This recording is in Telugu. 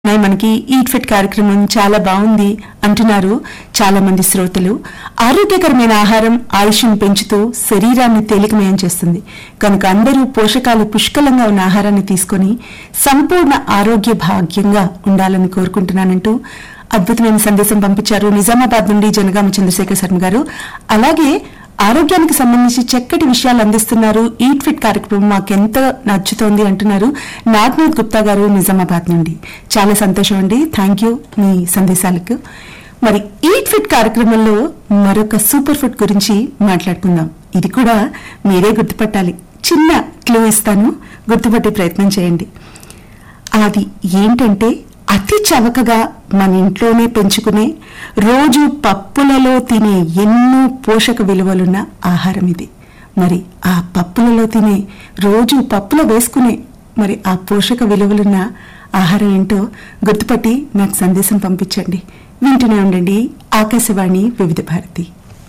ఉన్నాయి మనకి ఈట్ ఫిట్ కార్యక్రమం చాలా బాగుంది అంటున్నారు చాలా మంది శ్రోతలు ఆరోగ్యకరమైన ఆహారం ఆయుష్ను పెంచుతూ శరీరాన్ని తేలికమయం చేస్తుంది కనుక అందరూ పోషకాలు పుష్కలంగా ఉన్న ఆహారాన్ని తీసుకొని సంపూర్ణ ఆరోగ్య భాగ్యంగా ఉండాలని కోరుకుంటున్నానంటూ అద్భుతమైన సందేశం పంపించారు నిజామాబాద్ నుండి జనగామ చంద్రశేఖర్ శర్మ గారు అలాగే ఆరోగ్యానికి సంబంధించి చక్కటి విషయాలు అందిస్తున్నారు ఈట్ ఫిట్ కార్యక్రమం మాకెంతో నచ్చుతోంది అంటున్నారు నాగ్నూర్ గుప్తా గారు నిజామాబాద్ నుండి చాలా సంతోషం అండి థ్యాంక్ యూ మీ సందేశాలకు మరి ఈట్ ఫిట్ కార్యక్రమంలో మరొక సూపర్ ఫుడ్ గురించి మాట్లాడుకుందాం ఇది కూడా మీరే గుర్తుపట్టాలి చిన్న క్లూ ఇస్తాను గుర్తుపట్టే ప్రయత్నం చేయండి అది ఏంటంటే అతి చవకగా మన ఇంట్లోనే పెంచుకునే రోజు పప్పులలో తినే ఎన్నో పోషక విలువలున్న ఆహారం ఇది మరి ఆ పప్పులలో తినే రోజు పప్పులో వేసుకునే మరి ఆ పోషక విలువలున్న ఆహారం ఏంటో గుర్తుపట్టి నాకు సందేశం పంపించండి వింటూనే ఉండండి ఆకాశవాణి వివిధ భారతి